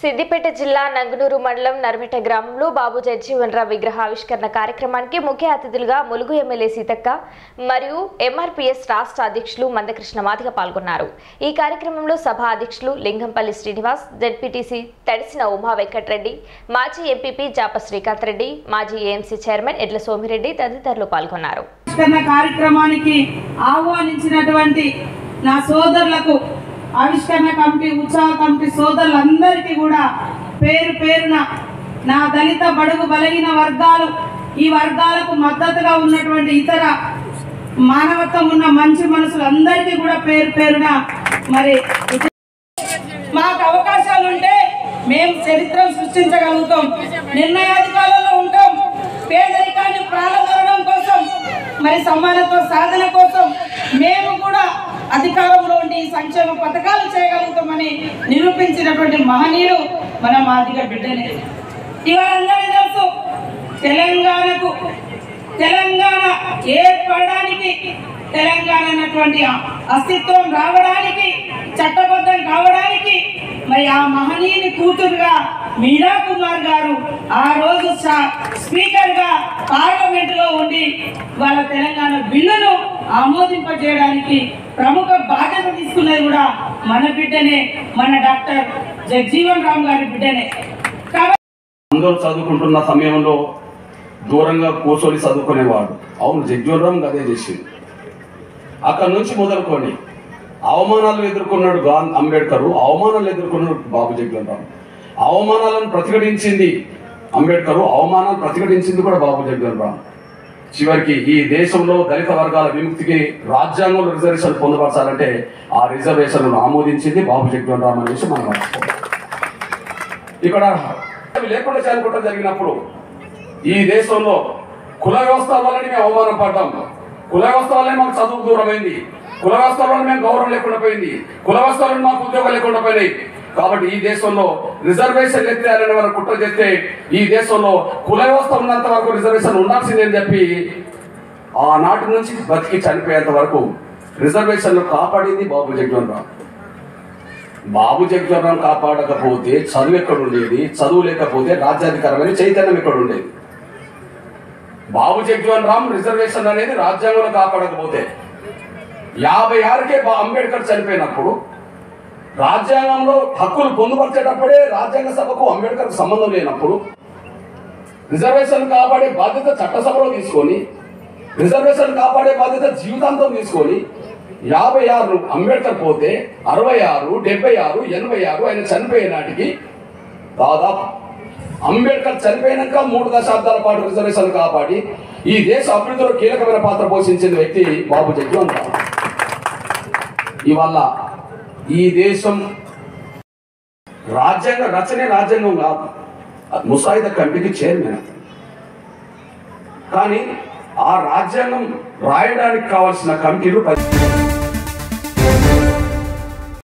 సిద్దిపేట జిల్లా నంగునూరు మండలం నర్మిట గ్రామంలో బాబు జగ్జీవన్ రావు విగ్రహావిష్కరణ కార్యక్రమానికి ముఖ్య అతిథులుగా ములుగు ఎమ్మెల్యే సీతక్క మరియు ఎంఆర్పీఎస్ రాష్ట్ర అధ్యక్షులు మందకృష్ణ మాదిగ పాల్గొన్నారు ఈ కార్యక్రమంలో సభ అధ్యక్షులు లింగంపల్లి శ్రీనివాస్ జెడ్పీటీసీ తడిసిన ఉమా వెంకటరెడ్డి మాజీ ఎంపీపీ జాప శ్రీకాంత్ రెడ్డి మాజీ ఏఎంసీ చైర్మన్ ఎడ్ల సోమిరెడ్డి తదితరులు పాల్గొన్నారు ఆవిష్కరణ కార్యక్రమానికి ఆహ్వానించినటువంటి నా సోదరులకు ఆవిష్కరణ కమిటీ ఉత్సాహ కమిటీ సోదరులందరికీ కూడా పేరు పేరున నా దళిత బడుగు బలహీన వర్గాలు ఈ వర్గాలకు మద్దతుగా ఉన్నటువంటి ఇతర మానవత్వం ఉన్న మంచి మనసులందరికీ కూడా పేరు పేరున మరి మాకు అవకాశాలు ఉంటే మేము చరిత్ర సృష్టించగలుగుతాం నిర్ణయాధికారంలో ఉంటాం పేదరికాన్ని ప్రారంభం కోసం మరి సమానత్వ సాధన కోసం మేము కూడా అధికారంలో ఉండి ఈ సంక్షేమ పథకాలు చేయగలుగుతామని నిరూపించినటువంటి మహనీయుడు మన మాదిగ బిడ్డనే ఇవాళ అందరికీ తెలుసు తెలంగాణకు తెలంగాణ ఏర్పడడానికి తెలంగాణ అన్నటువంటి అస్తిత్వం రావడానికి చట్టబద్ధం కావడానికి మరి ఆ మహనీయుని కూతురుగా మీరా కుమార్ గారు ఆ రోజు సా- స్పీకర్గా పార్లమెంటులో ఉండి వాళ్ళ తెలంగాణ బిల్లును ఆమోదింపజేయడానికి ప్రముఖ బాధ్యత తీసుకున్నది కూడా మన బిడ్డనే మన డాక్టర్ జగజీవన్ రామ్ గారి బిడ్డనే కాబట్టి అందరూ చదువుకుంటున్న సమయంలో దూరంగా కూర్చొని చదువుకునేవాడు అవును జగ్జోరాం అదే చేసింది అక్కడ నుంచి మొదలుకొని అవమానాలు ఎదుర్కొన్నాడు గాన్ అంబేద్కర్ అవమానాలు ఎదుర్కొన్నాడు బాబు జగ్జోరాం అవమానాలను ప్రతిఘటించింది అంబేద్కర్ అవమానాలు ప్రతిఘటించింది కూడా బాబు జగ్జోరాం చివరికి ఈ దేశంలో దళిత వర్గాల విముక్తికి రాజ్యాంగంలో రిజర్వేషన్ పొందపరచాలంటే ఆ రిజర్వేషన్లను ఆమోదించింది బాబు జగ్జోరాం అనే విషయం మనం మర్చిపోవాలి. ఇక్కడ అవి లేకుండా చేరుకోవడం జరిగినప్పుడు ఈ దేశంలో కుల వ్యవస్థ వల్లనే మేము అవమానం పడ్డాం కుల వ్యవస్థ వల్లనే మాకు చదువు దూరమైంది కుల వ్యవస్థ వల్ల మేము గౌరవం లేకుండా పోయింది కుల వ్యవస్థ వల్ల మాకు ఉద్యోగాలు లేకుండా పోయినాయి కాబట్టి ఈ దేశంలో రిజర్వేషన్ ఎత్తేయాలని వారు కుట్ర చేస్తే ఈ దేశంలో కుల వ్యవస్థ ఉన్నంత వరకు రిజర్వేషన్ ఉండాల్సిందే అని చెప్పి ఆనాటి నుంచి బతికి చనిపోయేంత వరకు రిజర్వేషన్లు కాపాడింది బాబు జగన్ రావు బాబు జగ్జవరం కాపాడకపోతే చదువు ఎక్కడ ఉండేది చదువు లేకపోతే రాజ్యాధికారమైన చైతన్యం ఎక్కడ ఉండేది బాబు జగ్జీవన్ రామ్ రిజర్వేషన్ అనేది రాజ్యాంగంలో కాపాడకపోతే యాభై ఆరుకే బా- అంబేద్కర్ చనిపోయినప్పుడు రాజ్యాంగంలో హక్కులు పొందుపరిచేటప్పుడే రాజ్యాంగ సభకు అంబేద్కర్ సంబంధం లేనప్పుడు రిజర్వేషన్ కాపాడే బాధ్యత చట్టసభలో తీసుకొని రిజర్వేషన్ కాపాడే బాధ్యత జీవితాంతం తీసుకొని యాభై ఆరు అంబేద్కర్ పోతే అరవై ఆరు డెబ్బై ఆరు ఎనభై ఆరు ఆయన చనిపోయే నాటికి దాదాపు అంబేద్కర్ చనిపోయినాక మూడు దశాబ్దాల పాటు రిజర్వేషన్ కాపాడి ఈ దేశ అభివృద్ధిలో కీలకమైన పాత్ర పోషించిన వ్యక్తి బాబు జగ్జీవన్ రామ్ ఇవాళ ఈ దేశం రాజ్యాంగ రచనే రాజ్యాంగం కాదు అది ముసాయిదా కమిటీకి చైర్మన్ అతను. కానీ ఆ రాజ్యాంగం రాయడానికి కావాల్సిన కమిటీలు పది